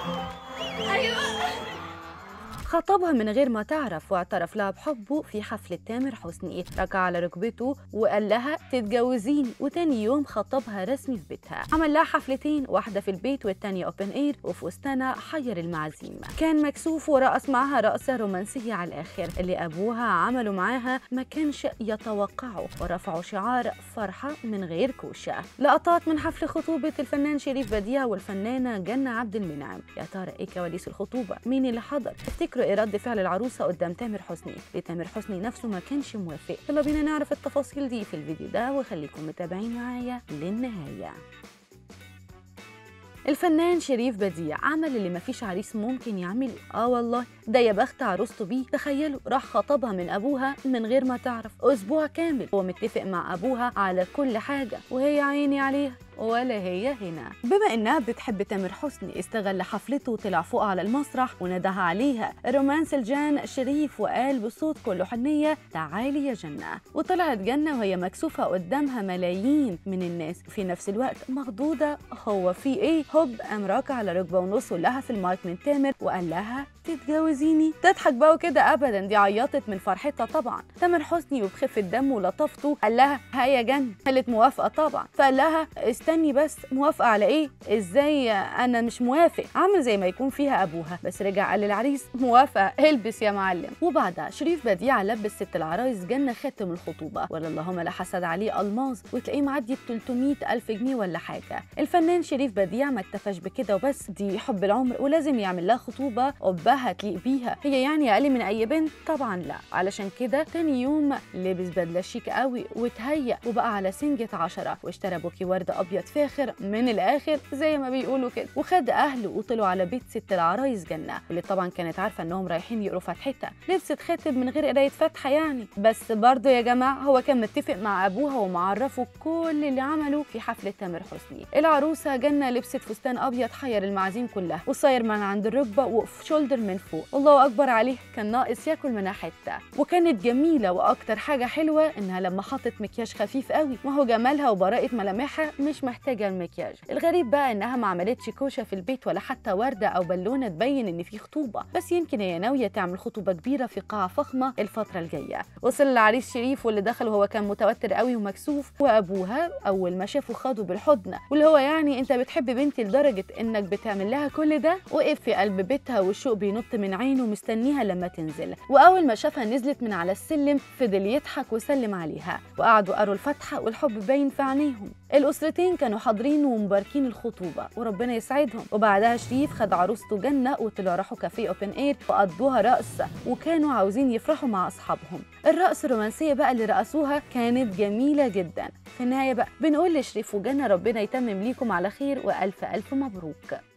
خطبها من غير ما تعرف واعترف لها بحبه في حفلة تامر حسني ركع على ركبته وقال لها تتجوزيني وتاني يوم خطبها رسمي في بيتها عمل لها حفلتين واحدة في البيت والتانية اوبن اير وفي وسطنا حير المعازيم كان مكسوف ورقص معاها رقصة رومانسية على الآخر اللي أبوها عمله معاها ما كانش يتوقعه ورفعوا شعار فرحة من غير كوشة لقطات من حفل خطوبة الفنان شريف بديع والفنانة جنة عبد المنعم يا ترى ايه كواليس الخطوبة مين اللي حضر تفتكروا ايه رد فعل العروسة قدام تامر حسني لتامر حسني نفسه ما كانش موافق يلا بينا نعرف التفاصيل دي في الفيديو ده وخليكم متابعين معايا للنهاية الفنان شريف بديع عمل اللي مفيش عريس ممكن يعمله اه والله ده يا بخت عروسته بيه تخيلوا راح خطبها من ابوها من غير ما تعرف اسبوع كامل هو متفق مع ابوها على كل حاجه وهي عيني عليها ولا هي هنا بما انها بتحب تامر حسني استغل حفلته وطلع فوق على المسرح وندها عليها الرومانس الجان شريف وقال بصوت كله حنيه تعالي يا جنه وطلعت جنه وهي مكسوفه قدامها ملايين من الناس في نفس الوقت مخضوضه هو في ايه هوب قام راكع على ركبه ونص ولها في المايك من تامر وقال لها تتجوزيني تضحك بقى وكده ابدا دي عيطت من فرحتها طبعا تامر حسني وبخفه دم ولطفته قال لها ها يا جن قالت موافقه طبعا فقال لها استني بس موافقه على ايه ازاي انا مش موافق عامل زي ما يكون فيها ابوها بس رجع قال للعريس موافقه البس يا معلم وبعدها شريف بديع لبس ست العرايس جنه خاتم الخطوبه ولا اللهم لا حسد عليه الماظ وتلاقيه معدي ب 300 الف جنيه ولا حاجه الفنان شريف بديع ما اكتفاش بكده وبس دي حب العمر ولازم يعمل لها خطوبه قبها تليق بيها هي يعني اقل من اي بنت طبعا لا علشان كده تاني يوم لبس بدله شيك قوي وتهيأ وبقى على سنجة عشرة واشترى بوكي ورد ابيض فاخر من الاخر زي ما بيقولوا كده وخد اهله وطلعوا على بيت ست العرايس جنه واللي طبعا كانت عارفه انهم رايحين يقروا فتحتها لبست خاتم من غير قرايه فاتحه يعني بس برضه يا جماعه هو كان متفق مع ابوها ومعرفه كل اللي عمله في حفله تامر حسني العروسه جنه لبست فستان ابيض حير المعازيم كلها وصاير من عند الركبه وفي شولدر من فوق الله اكبر عليه كان ناقص ياكل منها حته وكانت جميله واكتر حاجه حلوه انها لما حطت مكياج خفيف قوي ما هو جمالها وبراءه ملامحها مش محتاجه المكياج الغريب بقى انها ما عملتش كوشه في البيت ولا حتى ورده او بالونه تبين ان في خطوبه بس يمكن هي ناويه تعمل خطوبه كبيره في قاعه فخمه الفتره الجايه وصل العريس شريف واللي دخل وهو كان متوتر قوي ومكسوف وابوها اول ما شافه خده بالحضن واللي هو يعني انت بتحب بنتي لدرجه انك بتعمل لها كل ده وقف في قلب بيتها والشوق بينط من عينه مستنيها لما تنزل واول ما شافها نزلت من على السلم فضل يضحك وسلم عليها وقعدوا قروا الفاتحه والحب باين في عينيهم الاسرتين كانوا حاضرين ومباركين الخطوبه وربنا يسعدهم وبعدها شريف خد عروسته جنه وطلعوا راحوا كافيه اوبن اير وقضوها رقص وكانوا عاوزين يفرحوا مع اصحابهم الرقص الرومانسيه بقى اللي رقصوها كانت جميله جدا في النهايه بقى بنقول لشريف وجنه ربنا يتمم ليكم على خير والف الف مبروك